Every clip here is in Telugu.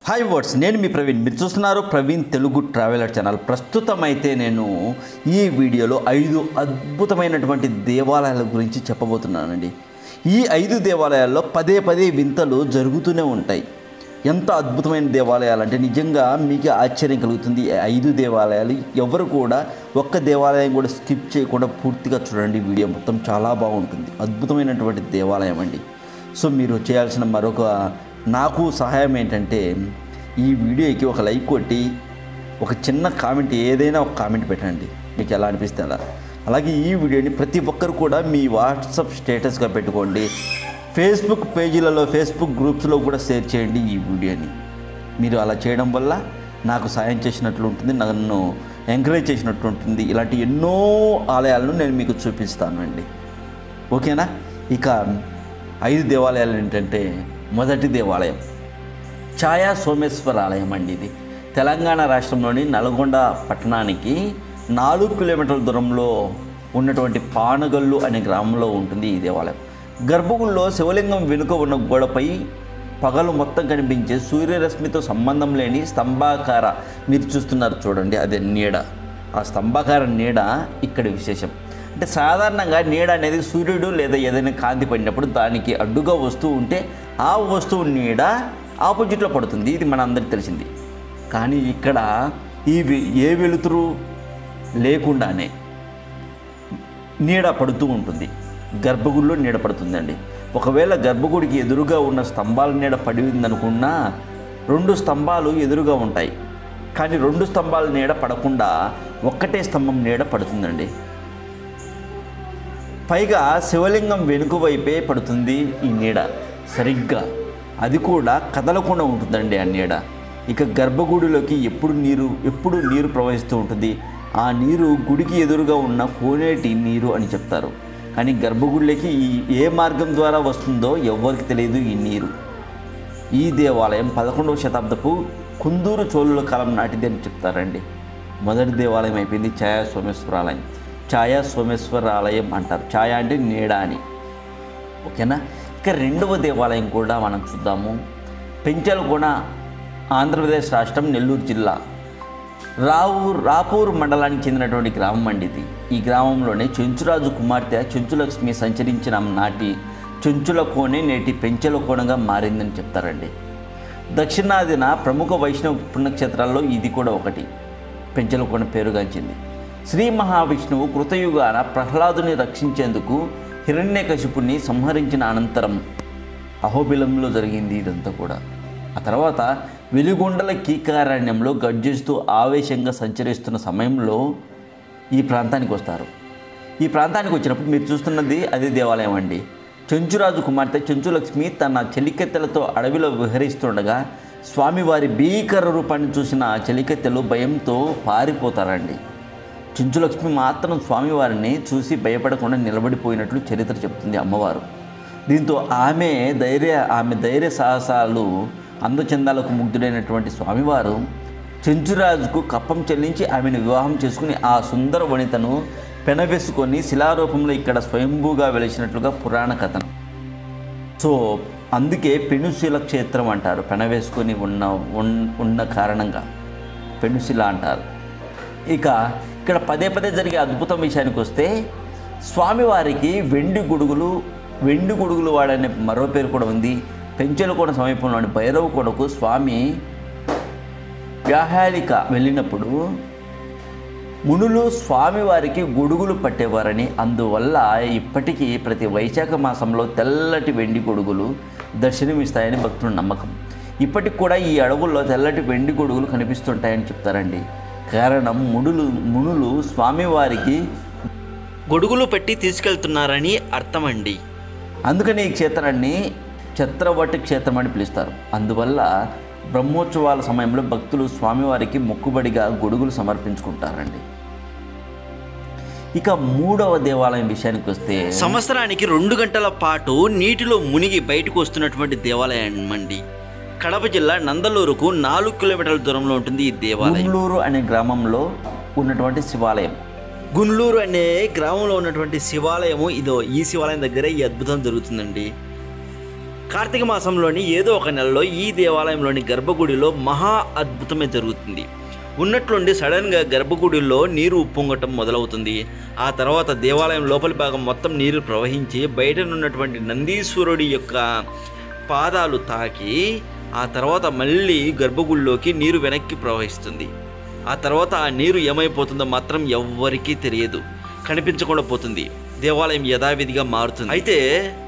హాయ్ వర్డ్స్ నేను మీ ప్రవీణ్ మీరు చూస్తున్నారు ప్రవీణ్ తెలుగు ట్రావెలర్ ఛానల్ ప్రస్తుతం అయితే నేను ఈ వీడియోలో ఐదు అద్భుతమైనటువంటి దేవాలయాల గురించి చెప్పబోతున్నానండి ఈ ఐదు దేవాలయాల్లో పదే పదే వింతలు జరుగుతూనే ఉంటాయి ఎంత అద్భుతమైన దేవాలయాలు అంటే నిజంగా మీకు ఆశ్చర్యం కలుగుతుంది ఈ ఐదు దేవాలయాలు ఎవరు కూడా ఒక్క దేవాలయం కూడా స్కిప్ చేయకుండా పూర్తిగా చూడండి వీడియో మొత్తం చాలా బాగుంటుంది అద్భుతమైనటువంటి దేవాలయం అండి సో మీరు చేయాల్సిన మరొక నాకు సహాయం ఏంటంటే ఈ వీడియోకి ఒక లైక్ కొట్టి ఒక చిన్న కామెంట్ ఏదైనా ఒక కామెంట్ పెట్టండి మీకు ఎలా అనిపిస్తే అలా అలాగే ఈ వీడియోని ప్రతి ఒక్కరు కూడా మీ వాట్సాప్ స్టేటస్గా పెట్టుకోండి ఫేస్బుక్ పేజీలలో ఫేస్బుక్ గ్రూప్స్లో కూడా షేర్ చేయండి ఈ వీడియోని మీరు అలా చేయడం వల్ల నాకు సాయం చేసినట్లు ఉంటుంది నన్ను ఎంకరేజ్ చేసినట్లు ఉంటుంది ఇలాంటి ఎన్నో ఆలయాలను నేను మీకు చూపిస్తానండి ఓకేనా ఇక ఐదు దేవాలయాలు ఏంటంటే మొదటి దేవాలయం ఛాయా సోమేశ్వర ఆలయం అండి ఇది తెలంగాణ రాష్ట్రంలోని నల్గొండ పట్టణానికి నాలుగు కిలోమీటర్ల దూరంలో ఉన్నటువంటి పానగల్లు అనే గ్రామంలో ఉంటుంది ఈ దేవాలయం గర్భగుడిలో శివలింగం వెనుక ఉన్న గోడపై పగలు మొత్తం కనిపించే సూర్యరశ్మితో సంబంధం లేని స్తంభాకార మీరు చూస్తున్నారు చూడండి అదే నీడ ఆ స్తంభాకార నీడ ఇక్కడ విశేషం అంటే సాధారణంగా నీడ అనేది సూర్యుడు లేదా ఏదైనా కాంతి పడినప్పుడు దానికి అడ్డుగా వస్తువు ఉంటే ఆ వస్తువు నీడ ఆపోజిట్లో పడుతుంది ఇది మన అందరికి తెలిసింది కానీ ఇక్కడ ఈ వె- ఏ వెలుతురు లేకుండానే నీడ పడుతూ ఉంటుంది గర్భగుడిలో నీడ పడుతుందండి ఒకవేళ గర్భగుడికి ఎదురుగా ఉన్న స్తంభాల నీడ పడిందనుకున్నా రెండు స్తంభాలు ఎదురుగా ఉంటాయి కానీ రెండు స్తంభాల నీడ పడకుండా ఒక్కటే స్తంభం నీడ పడుతుందండి పైగా శివలింగం వెనుక వైపే పడుతుంది ఈ నీడ సరిగ్గా అది కూడా కదలకుండా ఉంటుందండి ఆ నీడ ఇక గర్భగుడిలోకి ఎప్పుడు నీరు ఎప్పుడు నీరు ప్రవహిస్తూ ఉంటుంది ఆ నీరు గుడికి ఎదురుగా ఉన్న కోనేటి నీరు అని చెప్తారు కానీ గర్భగుడిలోకి ఈ ఏ మార్గం ద్వారా వస్తుందో ఎవ్వరికి తెలియదు ఈ నీరు ఈ దేవాలయం పదకొండవ శతాబ్దపు కుందూరు చోళుల కాలం నాటిది అని చెప్తారండి మొదటి దేవాలయం అయిపోయింది ఛాయా సోమేశ్వర ఆలయం ఛాయా సోమేశ్వర ఆలయం అంటారు ఛాయా అంటే నీడ అని ఓకేనా ఇక రెండవ దేవాలయం కూడా మనం చూద్దాము పెంచలకోన ఆంధ్రప్రదేశ్ రాష్ట్రం నెల్లూరు జిల్లా రావూర్ రాపూర్ మండలానికి చెందినటువంటి గ్రామం అండి ఇది ఈ గ్రామంలోనే చెంచురాజు కుమార్తె చెంచులక్ష్మి సంచరించిన నాటి చెంచుల కోనే నేటి పెంచెల కోనగా మారిందని చెప్తారండి దక్షిణాదిన ప్రముఖ వైష్ణవ పుణ్యక్షేత్రాల్లో ఇది కూడా ఒకటి పెంచెల కోన పేరుగాంచింది శ్రీ మహావిష్ణువు కృతయుగాన ప్రహ్లాదుని రక్షించేందుకు హిరణ్యకశిపుణ్ణి సంహరించిన అనంతరం అహోబిలంలో జరిగింది ఇదంతా కూడా ఆ తర్వాత వెలుగొండల కీకారణ్యంలో గర్జిస్తూ ఆవేశంగా సంచరిస్తున్న సమయంలో ఈ ప్రాంతానికి వస్తారు ఈ ప్రాంతానికి వచ్చినప్పుడు మీరు చూస్తున్నది అదే దేవాలయం అండి చెంచురాజు కుమార్తె చెంచులక్ష్మి తన చెలికెత్తెలతో అడవిలో విహరిస్తుండగా స్వామివారి భీకర రూపాన్ని చూసిన ఆ చెలికెత్తెలు భయంతో పారిపోతారండి చెంచులక్ష్మి మాత్రం స్వామివారిని చూసి భయపడకుండా నిలబడిపోయినట్లు చరిత్ర చెప్తుంది అమ్మవారు దీంతో ఆమె ధైర్య ఆమె ధైర్య సాహసాలు అందచందాలకు ముగ్ధుడైనటువంటి స్వామివారు చెంచురాజుకు కప్పం చెల్లించి ఆమెను వివాహం చేసుకుని ఆ సుందర వనితను పెనవేసుకొని శిలారూపంలో ఇక్కడ స్వయంభూగా వెలిసినట్లుగా పురాణ కథనం సో అందుకే పెనుశిల క్షేత్రం అంటారు పెనవేసుకొని ఉన్న ఉన్- ఉన్న కారణంగా పెనుశిల అంటారు ఇక ఇక్కడ పదే పదే జరిగే అద్భుతం విషయానికి వస్తే స్వామివారికి వెండి గొడుగులు వెండి గొడుగులు వాడనే మరో పేరు కూడా ఉంది పెంచెలకోన సమీపంలోని భైరవ కొడకు స్వామి వ్యాహాలిక వెళ్ళినప్పుడు మునులు స్వామివారికి గొడుగులు పట్టేవారని అందువల్ల ఇప్పటికీ ప్రతి వైశాఖ మాసంలో తెల్లటి వెండి గొడుగులు దర్శనమిస్తాయని భక్తుల నమ్మకం ఇప్పటికి కూడా ఈ అడవుల్లో తెల్లటి వెండి గొడుగులు కనిపిస్తుంటాయని చెప్తారండి కారణం మునులు మునులు స్వామివారికి గొడుగులు పెట్టి తీసుకెళ్తున్నారని అర్థమండి అందుకని ఈ క్షేత్రాన్ని ఛత్రవటి క్షేత్రం అని పిలుస్తారు అందువల్ల బ్రహ్మోత్సవాల సమయంలో భక్తులు స్వామివారికి మొక్కుబడిగా గొడుగులు సమర్పించుకుంటారండి ఇక మూడవ దేవాలయం విషయానికి వస్తే సంవత్సరానికి రెండు గంటల పాటు నీటిలో మునిగి బయటకు వస్తున్నటువంటి దేవాలయం అండి కడప జిల్లా నందలూరుకు నాలుగు కిలోమీటర్ల దూరంలో ఉంటుంది ఈ దేవాలయం గుండ్లూరు అనే గ్రామంలో ఉన్నటువంటి శివాలయం గుండ్లూరు అనే గ్రామంలో ఉన్నటువంటి శివాలయము ఇదో ఈ శివాలయం దగ్గరే ఈ అద్భుతం జరుగుతుందండి కార్తీక మాసంలోని ఏదో ఒక నెలలో ఈ దేవాలయంలోని గర్భగుడిలో మహా అద్భుతమే జరుగుతుంది ఉన్నట్లుండి సడన్గా గర్భగుడిలో నీరు ఉప్పొంగటం మొదలవుతుంది ఆ తర్వాత దేవాలయం లోపలి భాగం మొత్తం నీరు ప్రవహించి బయటనున్నటువంటి నందీశ్వరుడి యొక్క పాదాలు తాకి ఆ తర్వాత మళ్ళీ గర్భగుడిలోకి నీరు వెనక్కి ప్రవహిస్తుంది ఆ తర్వాత ఆ నీరు ఏమైపోతుందో మాత్రం ఎవ్వరికీ తెలియదు కనిపించకుండా పోతుంది దేవాలయం యథావిధిగా మారుతుంది అయితే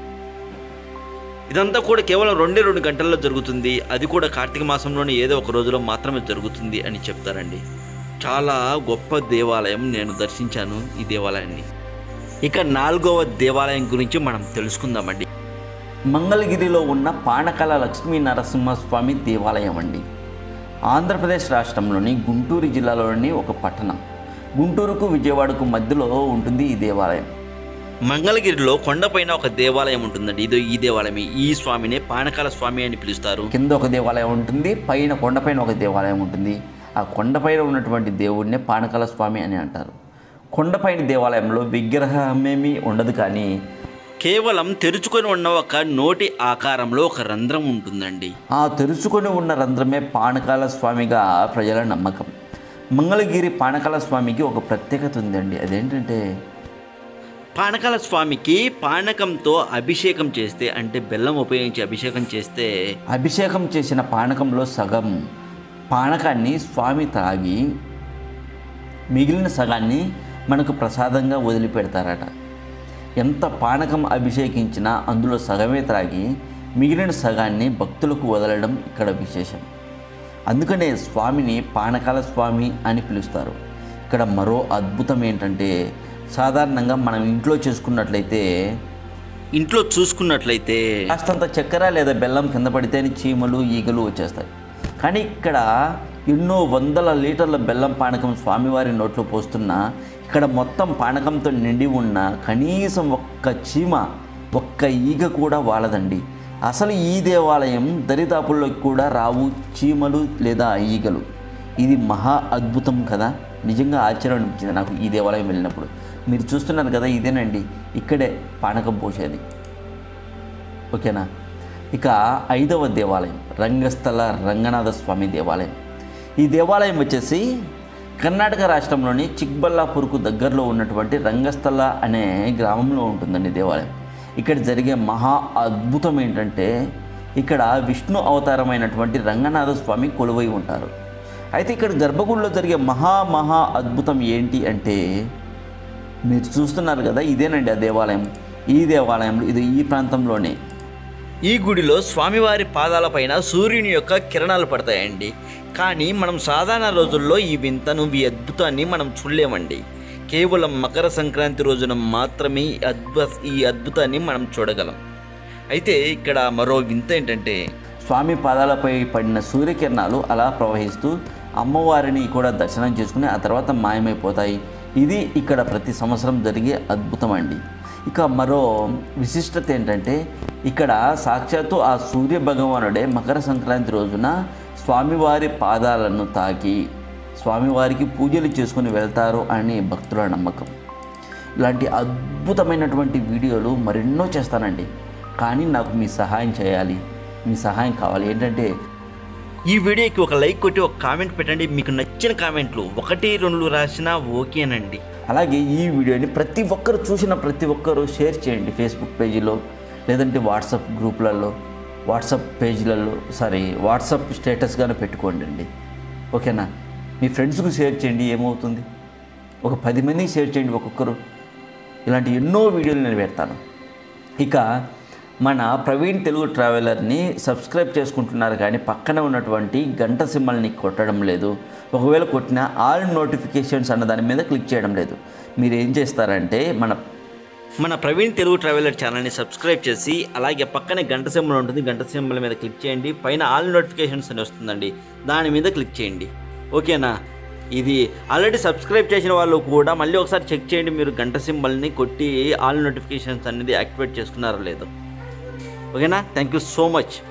ఇదంతా కూడా కేవలం రెండే రెండు గంటల్లో జరుగుతుంది అది కూడా కార్తీక మాసంలోనే ఏదో ఒక రోజులో మాత్రమే జరుగుతుంది అని చెప్తారండి చాలా గొప్ప దేవాలయం నేను దర్శించాను ఈ దేవాలయాన్ని ఇక నాలుగవ దేవాలయం గురించి మనం తెలుసుకుందామండి మంగళగిరిలో ఉన్న పానకాల లక్ష్మీ నరసింహస్వామి దేవాలయం అండి ఆంధ్రప్రదేశ్ రాష్ట్రంలోని గుంటూరు జిల్లాలోని ఒక పట్టణం గుంటూరుకు విజయవాడకు మధ్యలో ఉంటుంది ఈ దేవాలయం మంగళగిరిలో కొండపైన ఒక దేవాలయం ఉంటుందండి ఇదో ఈ దేవాలయం ఈ స్వామినే పానకాల స్వామి అని పిలుస్తారు కింద ఒక దేవాలయం ఉంటుంది పైన కొండపైన ఒక దేవాలయం ఉంటుంది ఆ కొండపైన ఉన్నటువంటి దేవుడినే పానకాల స్వామి అని అంటారు కొండపైన దేవాలయంలో విగ్రహమేమీ ఉండదు కానీ కేవలం తెరుచుకొని ఉన్న ఒక నోటి ఆకారంలో ఒక రంధ్రం ఉంటుందండి ఆ తెరుచుకొని ఉన్న రంధ్రమే పానకాల స్వామిగా ప్రజల నమ్మకం మంగళగిరి పానకాల స్వామికి ఒక ప్రత్యేకత ఉందండి అదేంటంటే పానకాల స్వామికి పానకంతో అభిషేకం చేస్తే అంటే బెల్లం ఉపయోగించి అభిషేకం చేస్తే అభిషేకం చేసిన పానకంలో సగం పానకాన్ని స్వామి తాగి మిగిలిన సగాన్ని మనకు ప్రసాదంగా వదిలిపెడతారట ఎంత పానకం అభిషేకించినా అందులో సగమే త్రాగి మిగిలిన సగాన్ని భక్తులకు వదలడం ఇక్కడ విశేషం అందుకనే స్వామిని పానకాల స్వామి అని పిలుస్తారు ఇక్కడ మరో అద్భుతం ఏంటంటే సాధారణంగా మనం ఇంట్లో చేసుకున్నట్లయితే ఇంట్లో చూసుకున్నట్లయితే కాస్తంత చక్కెర లేదా బెల్లం కింద పడితేనే చీమలు ఈగలు వచ్చేస్తాయి కానీ ఇక్కడ ఎన్నో వందల లీటర్ల బెల్లం పానకం స్వామివారి నోట్లో పోస్తున్నా ఇక్కడ మొత్తం పానకంతో నిండి ఉన్న కనీసం ఒక్క చీమ ఒక్క ఈగ కూడా వాలదండి అసలు ఈ దేవాలయం దరిదాపుల్లోకి కూడా రావు చీమలు లేదా ఈగలు ఇది మహా అద్భుతం కదా నిజంగా ఆశ్చర్యం అనిపించింది నాకు ఈ దేవాలయం వెళ్ళినప్పుడు మీరు చూస్తున్నారు కదా ఇదేనండి ఇక్కడే పానకం పోసేది ఓకేనా ఇక ఐదవ దేవాలయం రంగస్థల రంగనాథ స్వామి దేవాలయం ఈ దేవాలయం వచ్చేసి కర్ణాటక రాష్ట్రంలోని చిక్బల్లాపూర్కు దగ్గరలో ఉన్నటువంటి రంగస్థల అనే గ్రామంలో ఉంటుందండి దేవాలయం ఇక్కడ జరిగే మహా అద్భుతం ఏంటంటే ఇక్కడ విష్ణు అవతారమైనటువంటి రంగనాథ స్వామి కొలువై ఉంటారు అయితే ఇక్కడ గర్భగుడిలో జరిగే మహా మహా అద్భుతం ఏంటి అంటే మీరు చూస్తున్నారు కదా ఇదేనండి ఆ దేవాలయం ఈ దేవాలయంలో ఇది ఈ ప్రాంతంలోనే ఈ గుడిలో స్వామివారి పాదాలపైన సూర్యుని యొక్క కిరణాలు పడతాయండి కానీ మనం సాధారణ రోజుల్లో ఈ వింతను ఈ అద్భుతాన్ని మనం చూడలేమండి కేవలం మకర సంక్రాంతి రోజున మాత్రమే ఈ అద్భుత ఈ అద్భుతాన్ని మనం చూడగలం అయితే ఇక్కడ మరో వింత ఏంటంటే స్వామి పాదాలపై పడిన సూర్యకిరణాలు అలా ప్రవహిస్తూ అమ్మవారిని కూడా దర్శనం చేసుకుని ఆ తర్వాత మాయమైపోతాయి ఇది ఇక్కడ ప్రతి సంవత్సరం జరిగే అద్భుతం అండి ఇక మరో విశిష్టత ఏంటంటే ఇక్కడ సాక్షాత్తు ఆ సూర్య భగవానుడే మకర సంక్రాంతి రోజున స్వామివారి పాదాలను తాకి స్వామివారికి పూజలు చేసుకుని వెళ్తారు అని భక్తుల నమ్మకం ఇలాంటి అద్భుతమైనటువంటి వీడియోలు మరెన్నో చేస్తానండి కానీ నాకు మీ సహాయం చేయాలి మీ సహాయం కావాలి ఏంటంటే ఈ వీడియోకి ఒక లైక్ కొట్టి ఒక కామెంట్ పెట్టండి మీకు నచ్చిన కామెంట్లు ఒకటి రెండు రాసినా ఓకేనండి అలాగే ఈ వీడియోని ప్రతి ఒక్కరు చూసిన ప్రతి ఒక్కరు షేర్ చేయండి ఫేస్బుక్ పేజీలో లేదంటే వాట్సాప్ గ్రూపులలో వాట్సాప్ పేజీలలో సారీ వాట్సాప్ స్టేటస్గానే పెట్టుకోండి అండి ఓకేనా మీ ఫ్రెండ్స్కు షేర్ చేయండి ఏమవుతుంది ఒక పది మందికి షేర్ చేయండి ఒక్కొక్కరు ఇలాంటి ఎన్నో వీడియోలు నేను పెడతాను ఇక మన ప్రవీణ్ తెలుగు ట్రావెలర్ని సబ్స్క్రైబ్ చేసుకుంటున్నారు కానీ పక్కన ఉన్నటువంటి గంట సింబల్ని కొట్టడం లేదు ఒకవేళ కొట్టినా ఆల్ నోటిఫికేషన్స్ అన్న దాని మీద క్లిక్ చేయడం లేదు మీరు ఏం చేస్తారంటే మన మన ప్రవీణ్ తెలుగు ట్రావెలర్ ఛానల్ని సబ్స్క్రైబ్ చేసి అలాగే పక్కనే గంట సింబల్ ఉంటుంది గంట సింబల్ మీద క్లిక్ చేయండి పైన ఆల్ నోటిఫికేషన్స్ అని వస్తుందండి దాని మీద క్లిక్ చేయండి ఓకేనా ఇది ఆల్రెడీ సబ్స్క్రైబ్ చేసిన వాళ్ళు కూడా మళ్ళీ ఒకసారి చెక్ చేయండి మీరు గంట సింబల్ని కొట్టి ఆల్ నోటిఫికేషన్స్ అనేది యాక్టివేట్ చేసుకున్నారో లేదో ఓకేనా థ్యాంక్ యూ సో మచ్